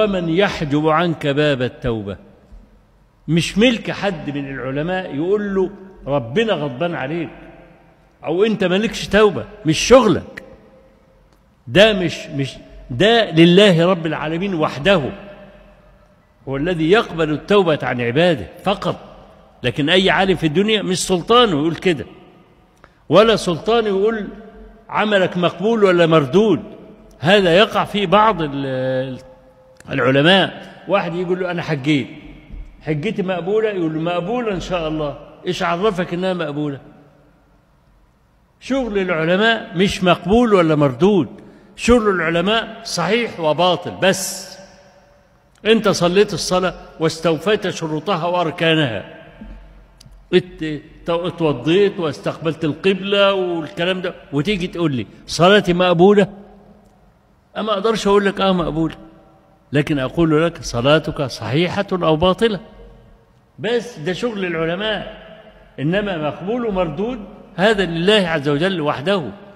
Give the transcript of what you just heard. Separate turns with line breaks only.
ومن يحجب عنك باب التوبة مش ملك حد من العلماء يقول له ربنا غضبان عليك أو أنت مالكش توبة مش شغلك ده مش مش ده لله رب العالمين وحده هو الذي يقبل التوبة عن عباده فقط لكن أي عالم في الدنيا مش سلطانه يقول كده ولا سلطان يقول عملك مقبول ولا مردود هذا يقع في بعض العلماء واحد يقول له أنا حجيت حجتي مقبولة يقول له مقبولة إن شاء الله إيش عرفك إنها مقبولة شغل العلماء مش مقبول ولا مردود شغل العلماء صحيح وباطل بس انت صليت الصلاة واستوفيت شروطها وأركانها اتوضيت واستقبلت القبلة والكلام ده وتيجي تقول لي صلاتي مقبولة أما أقدرش أقول لك آه مقبولة لكن أقول لك صلاتك صحيحة أو باطلة بس ده شغل العلماء إنما مقبول ومردود هذا لله عز وجل وحده